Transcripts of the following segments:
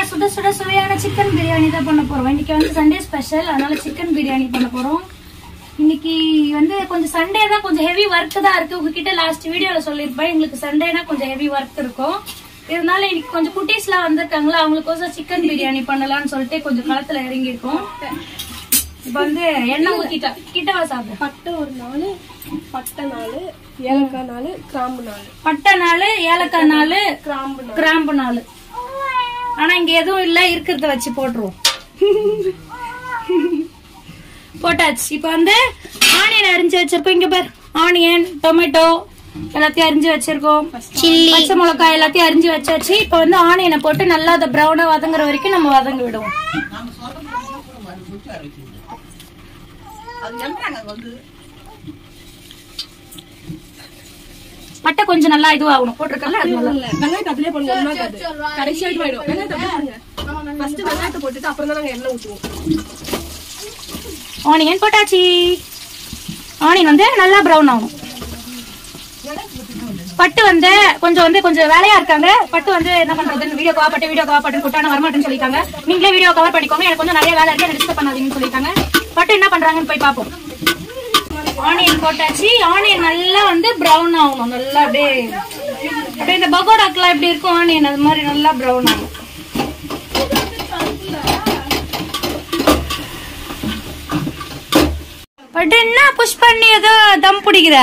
சுட சுட சுவையான சிக்கன் பிரியாணி தான் பண்ண போறோம் இன்னைக்கு வந்து சண்டே ஸ்பெஷல் அதனால சிக்கன் பிரியாணி பண்ண போறோம் இன்னைக்கு வந்து கொஞ்சம் சண்டே தான் கொஞ்சம் ஹெவி ஒர்க் தான் இருக்கு உங்ககிட்ட லாஸ்ட் வீடியோல சொல்லியிருப்பேன் எங்களுக்கு சண்டேனா கொஞ்சம் ஹெவி ஒர்க் இருக்கும் இருந்தாலும் இன்னைக்கு கொஞ்சம் குட்டீஸ்லாம் வந்திருக்காங்களா அவங்களுக்கோசம் சிக்கன் பிரியாணி பண்ணலாம்னு சொல்லிட்டு கொஞ்சம் களத்துல இறங்கி இருக்கோம் இப்ப வந்து எண்ணெய் ஊத்திட்டா கிட்டவா சாப்பிடு பட்டை ஒரு நாள் பட்டை நாள் ஏலக்காய் நாள் கிராம்பு நாள் பட்டை நாள் ஏலக்காய் நாள் கிராம்பு நாள் கிராம்பு நாள் ஆனா இங்க எதுவும் இல்ல இருக்கிறத வச்சு போட்டுருவோம் போட்டாச்சு இப்ப வந்து ஆனியன் அரிஞ்சு வச்சிருக்கோம் இங்க பார் ஆனியன் டொமேட்டோ எல்லாத்தையும் அரிஞ்சு வச்சிருக்கோம் சில்லி பச்சை மிளகாய் எல்லாத்தையும் அரிஞ்சு வச்சாச்சு இப்ப வந்து ஆனியனை போட்டு நல்லா அதை ப்ரௌனா வதங்குற வரைக்கும் நம்ம வதங்க விடுவோம் பட்டை கொஞ்சம் நல்லா இதுவாகணும் போட்டிருக்கல அது நல்லா இல்ல வெங்காயத்தை அப்படியே பண்ணுங்க ஒண்ணாக்காது கடைசி ஆயிட்டு போயிடும் வெங்காயத்தை அப்படியே பண்ணுங்க ஃபர்ஸ்ட் வெங்காயத்தை போட்டுட்டு அப்புறம் தான் நாங்க எண்ணெய் ஊற்றுவோம் ஆனியன் போட்டாச்சு ஆனியன் வந்து நல்லா ப்ரௌன் ஆகணும் பட்டு வந்து கொஞ்சம் வந்து கொஞ்சம் வேலையா இருக்காங்க பட்டு வந்து என்ன பண்றதுன்னு வீடியோ கவர் பட்டு வீடியோ கவர் பட்டு கூட்டான வரமாட்டேன்னு சொல்லிட்டாங்க நீங்களே வீடியோ கவர் பண்ணிக்கோங்க எனக்கு கொஞ்சம் நிறைய வேலை இருக்கு எனக்கு டிஸ்டர்ப் பண்ணாதீங்கன்னு சொல்லிட்டாங்க பட்டு என்ன பண்றாங்கன்னு போய் பார்ப்போம் ஆனியன் போட்டாச்சு ஆனியன் நல்லா வந்து ப்ரௌன் ஆகணும் நல்லா அப்படியே அப்படியே இந்த பகோடாக்கெல்லாம் எப்படி இருக்கும் ஆனியன் அது மாதிரி நல்லா ப்ரௌன் ஆகும் பட் என்ன புஷ் பண்ணி ஏதோ தம் பிடிக்கிறா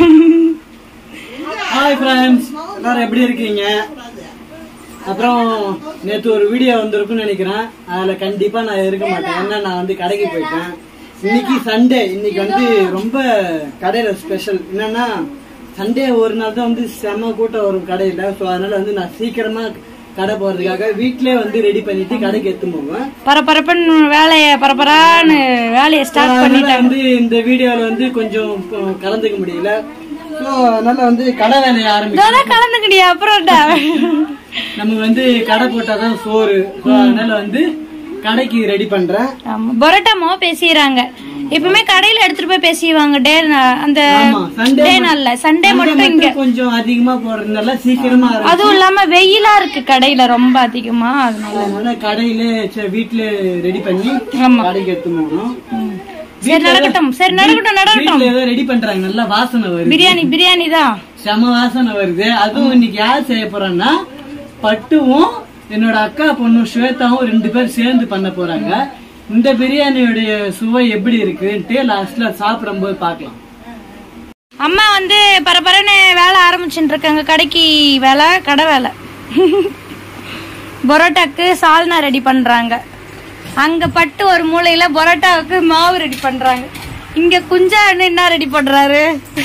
ஹாய் ஃப்ரெண்ட்ஸ் எல்லாரும் எப்படி இருக்கீங்க அப்புறம் நேற்று ஒரு வீடியோ வந்திருக்குன்னு நினைக்கிறேன் அதில் கண்டிப்பாக நான் இருக்க மாட்டேன் ஏன்னா நான் வந்து கடைக்கு போயிட்டேன் இன்னைக்கு சண்டே இன்னைக்கு வந்து ரொம்ப கடையில் ஸ்பெஷல் என்னன்னா சண்டே ஒரு நாள் தான் வந்து செம கூட்டம் வரும் கடையில் ஸோ அதனால வந்து நான் சீக்கிரமா கடை போறதுக்காக வீட்டிலே வந்து ரெடி பண்ணிட்டு கடைக்கு எடுத்து போவேன் பரபரப்புன்னு வேலைய பரபரான்னு வேலையை ஸ்டார்ட் அதனால பண்ணிட்டாங்க வந்து இந்த வீடியோல வந்து கொஞ்சம் கொ- கலந்துக்க முடியல ஸோ அதனால வந்து கடை வேலையை ஆரம்பிச்சு இதோட கலந்துக்கிட்டியா அப்புறம்டா நமக்கு வந்து கடை போட்டாதான் சோறு So, அதனால வந்து கடைக்கு ரெடி பண்றேன் ஆமா பரோட்டாமோ பேசிடுறாங்க எப்பவுமே கடையில எடுத்துட்டு போய் பேசிடுவாங்க டே அந்த ஆமா சண்டே டே நாள்ல சண்டே மட்டும் இங்க மட்டும் கொஞ்சம் அதிகமா போடுறதுனால சீக்கிரமா ஆரம்பிச்சு அதுவும் இல்லாம வெயிலா இருக்கு கடையில ரொம்ப அதிகமா அதனால அதனால கடையில சரி, வீட்ல ரெடி பண்ணி ஆமா. கடைக்கு எடுத்து போகணும் சரி நடக்கட்டும் சரி நடக்கட்டும் நடக்கட்டும் வீட்ல ஏதோ ரெடி பண்றாங்க நல்லா வாசனை வருது பிரியாணி பிரியாணி தான் செம வாசனை வருது அதுவும் இன்னைக்கு யார் செய்ய போறான்னா பட்டுவும் என்னோட அக்கா பொண்ணு ஸ்வேதாவும் ரெண்டு பேர் சேர்ந்து பண்ண போறாங்க இந்த பிரியாணியோடைய சுவை எப்படி இருக்குன்ட்டு லாஸ்ட்ல சாப்பிடும்போது பார்க்கலாம் அம்மா வந்து பரபரன்னு வேலை ஆரம்பிச்சுட்டு இருக்காங்க கடைக்கு வேலை கடை வேலை பரோட்டாக்கு சால்னா ரெடி பண்றாங்க அங்க பட்டு ஒரு மூலையில பரோட்டாவுக்கு மாவு ரெடி பண்றாங்க இங்க குஞ்சான்னு என்ன ரெடி பண்றாரு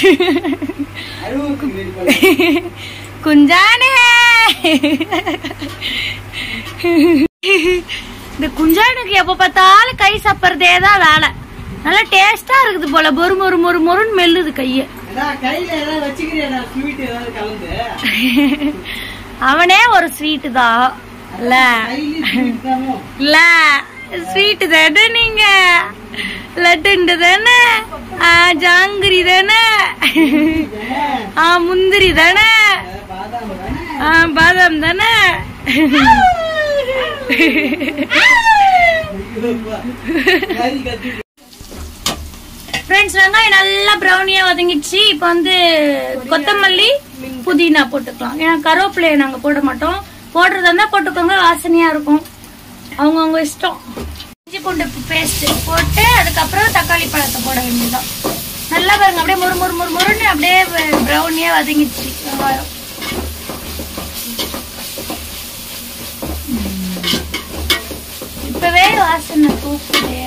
குஞ்சானே இந்த குஞ்சானுக்கு எப்ப பார்த்தாலும் கை சப்பறதே தான் வேலை நல்லா டேஸ்டா இருக்குது போல மொறு மொறு மொறு மொறுன்னு மெல்லுது கைய கையில ஏதாவது வச்சுக்கிறியா ஸ்வீட் ஏதாவது கலந்து அவனே ஒரு ஸ்வீட்டு தான் இல்ல இல்ல ஸ்வீட்டு தானே நீங்க லட்டுண்டு தானே ஆ, ஜாங்கிரி தானே ஆ முந்திரி தானே ஆ, பாதாம் தானே ஃப்ரெண்ட்ஸ் வெங்காயம் நல்லா ப்ரௌனியா வதங்கிடுச்சு இப்போ வந்து கொத்தமல்லி புதினா போட்டுக்கலாம் ஏன்னா கருவேப்பிலையை நாங்க போட மாட்டோம் போடுறதா இருந்தா போட்டுக்கோங்க வாசனையா இருக்கும் அவங்கவுங்க இஷ்டம் இஞ்சி பூண்டு பேஸ்ட் போட்டு அதுக்கப்புறம் தக்காளி பழத்தை போட வேண்டியதுதான் நல்லா பாருங்க அப்படியே முறு முறு முறு முறுன்னு அப்படியே ப்ரௌனியா வதங்கிடுச்சு வெங்காயம் இப்பவே வாசனை தூக்குதே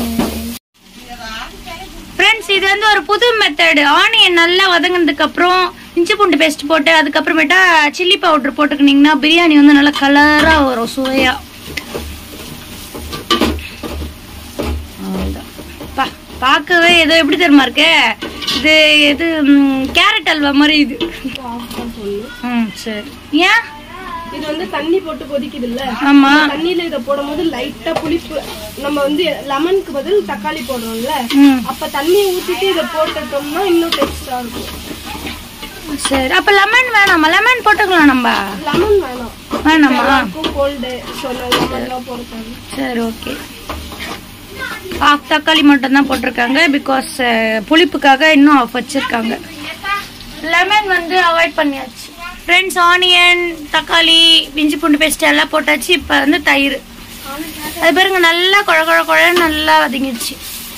ஃப்ரெண்ட்ஸ் இது வந்து ஒரு புது மெத்தடு ஆனியன் நல்லா வதங்கினதுக்கு அப்புறம் இஞ்சி பூண்டு பேஸ்ட் போட்டு அதுக்கப்புறமேட்டா சில்லி பவுடர் போட்டுக்கினீங்கன்னா பிரியாணி வந்து நல்லா கலரா வரும் சுவையா அவ்வளவுதான். பா பார்க்கவே ஏதோ எப்படி தெரியுமா இருக்கு இது இது ம், கேரட் அல்வா மாதிரி இது ம் சரி ஏன் இது வந்து தண்ணி போட்டு கொதிக்குது இல்ல ஆமா தண்ணியில இத போடும்போது லைட்டா புளிப்பு நம்ம வந்து லெமனுக்கு பதில் தக்காளி போடுறோம்ல ம் அப்ப தண்ணி ஊத்திட்டு இத போட்டுட்டோம்னா இன்னும் டேஸ்டா இருக்கும் சரி அப்ப லெமன் வேணாமா லெமன் போட்டுக்கலாம் நம்ம லெமன் வேணாம் வேணாமா கோல்டு ஸோ நல்லா நல்லா போடுறாங்க சரி ஓகே ஆஃப் தக்காளி மட்டும் தான் போட்டிருக்காங்க பிகாஸ் புளிப்புக்காக இன்னும் ஆஃப் வச்சிருக்காங்க லெமன் வந்து அவாய்ட் பண்ணியாச்சு ஃப்ரெண்ட்ஸ் ஆனியன் தக்காளி இஞ்சி பூண்டு பேஸ்ட் எல்லாம் போட்டாச்சு இப்போ வந்து தயிர் அது பாருங்க நல்லா குழ குழ குழன்னு நல்லா வதங்கிடுச்சு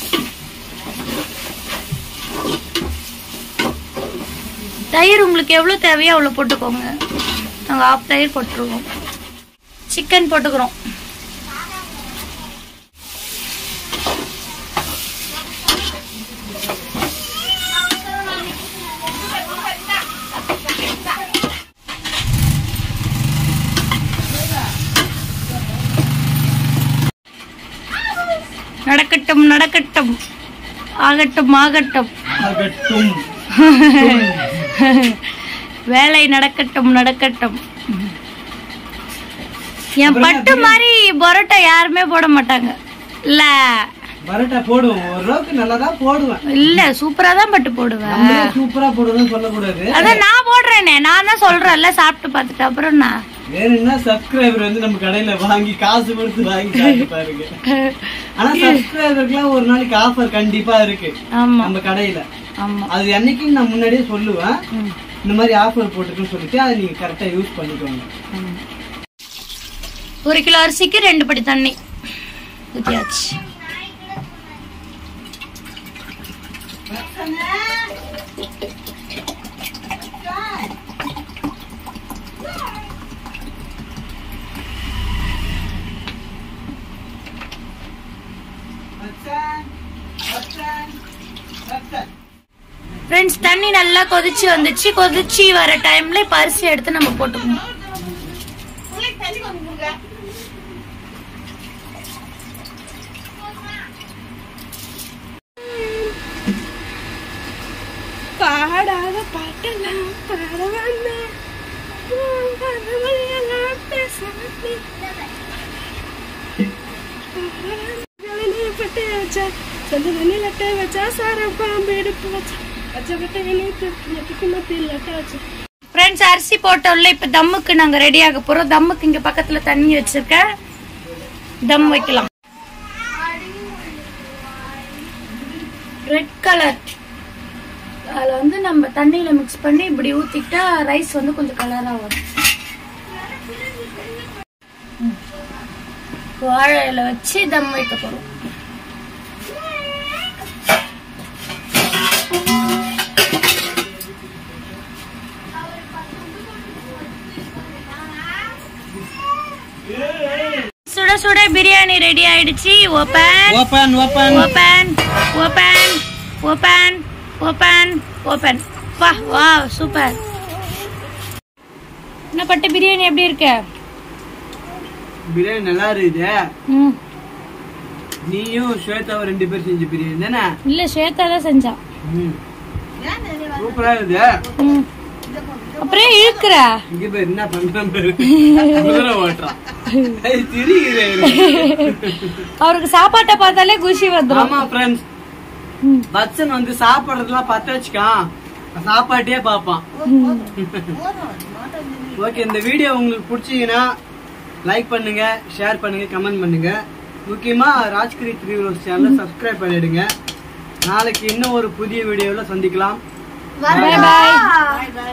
தயிர் உங்களுக்கு எவ்வளோ தேவையோ அவ்வளோ போட்டுக்கோங்க நாங்கள் ஆஃப் தயிர் போட்டுருவோம் சிக்கன் போட்டுக்கிறோம் நடக்கட்டும் நடக்கட்டும் ஆகட்டும் ஆகட்டும் ஆகட்டும் வேலை நடக்கட்டும் நடக்கட்டும் என் பட்டு மாதிரி பரோட்டா யாருமே போட மாட்டாங்க இல்ல பரோட்டா போடுவோம் ஓரளவுக்கு நல்லா தான் போடுவேன் இல்ல சூப்பரா தான் பட்டு போடுவேன் நம்மளே சூப்பரா போடுவேன்னு சொல்லக்கூடாது அதான் நான் போடுறேனே நான் தான் சொல்றேன்ல சாப்பிட்டு பார்த்துட்டு அப்புறம் நான் வேணும்னா சப்ஸ்கிரைபர் வந்து நம்ம கடையில வாங்கி காசு கொடுத்து வாங்கி சாப்பிட்டு பாருங்க ஆனா சப்ஸ்கிரைபருக்குலாம் ஒரு நாளைக்கு ஆஃபர் கண்டிப்பா இருக்கு ஆமா நம்ம கடையில ஆமா அது என்னைக்கும் நான் முன்னாடியே சொல்லுவேன் ம். இந்த மாதிரி ஆஃபர் போட்டுருக்குன்னு சொல்லிட்டு அதை நீங்க கரெக்டா யூஸ் பண்ணிக்கோங்க ஆமா. ஒரு கிலோ அரிசிக்கு ரெண்டு படி தண்ணி ஊத்தியாச்சு ஃப்ரெண்ட்ஸ் தண்ணி நல்லா கொதிச்சு வந்துச்சு கொதிச்சு வர டைம்ல இப்ப அரிசி எடுத்து நம்ம போட்டுக்கணும் பாடாத பாட்டெல்லாம் பாட வந்தேன் பறவையெல்லாம் பேச வந்தேன். பறவைகளை பட்டு வச்சா, சொந்த தண்ணி லட்டை வச்சா, சாரம் பாம்பு எடுப்பு வச்சா, பச்சை பட்டை எண்ணெய் தூக்கி நெத்திக்கு மத்தியில் லட்டை வச்சா. ஃப்ரெண்ட்ஸ் அரிசி போட்டோம்ல இப்ப தம்முக்கு நாங்க ரெடி ஆக போறோம் தம்முக்கு இங்க பக்கத்துல தண்ணி வச்சிருக்கேன் தம் வைக்கலாம் ரெட் கலர் அதுல வந்து நம்ம தண்ணியில மிக்ஸ் பண்ணி இப்படி ஊத்திட்டா ரைஸ் வந்து கொஞ்சம் கலரா வரும் ம். வாழை இலை வச்சு தம் வைக்க போறோம் சுட சுட பிரியாணி ரெடி ஆயிடுச்சு open open open open open open open open வா வா சூப்பர் என்ன பட்டு பிரியாணி எப்படி இருக்கு பிரியாணி நல்லா இருக்குது ம் நீயும் ஸ்வேதாவும் ரெண்டு பேரும் செஞ்ச பிரியாணி தானே இல்ல ஸ்வேதா தான் செஞ்சா ம். சூப்பரா இருக்குது ம் அப்புறம் ஏன் இழுக்கிற இங்க பேர் என்ன பண்றான் பாரு. குதிரை ஓட்டுறான் ஏய், திரிகிறாரு. அவருக்கு சாப்பாட்டை பார்த்தாலே குஷி வந்துடும் ஆமா ஃப்ரெண்ட்ஸ் ம். பச்சன் வந்து சாப்பிடுறதுலாம் பத்த வச்சுக்கான் சாப்பாட்டே பாப்பான் ஓகே இந்த வீடியோ உங்களுக்கு பிடிச்சீங்கன்னா லைக் பண்ணுங்க ஷேர் பண்ணுங்க கமெண்ட் பண்ணுங்க முக்கியமா ராஜ்கிரி த்ரீ ரோஸ் சேனலை சப்ஸ்கிரைப் பண்ணிடுங்க நாளைக்கு இன்னும் ஒரு புதிய வீடியோல சந்திக்கலாம் பாய் பாய்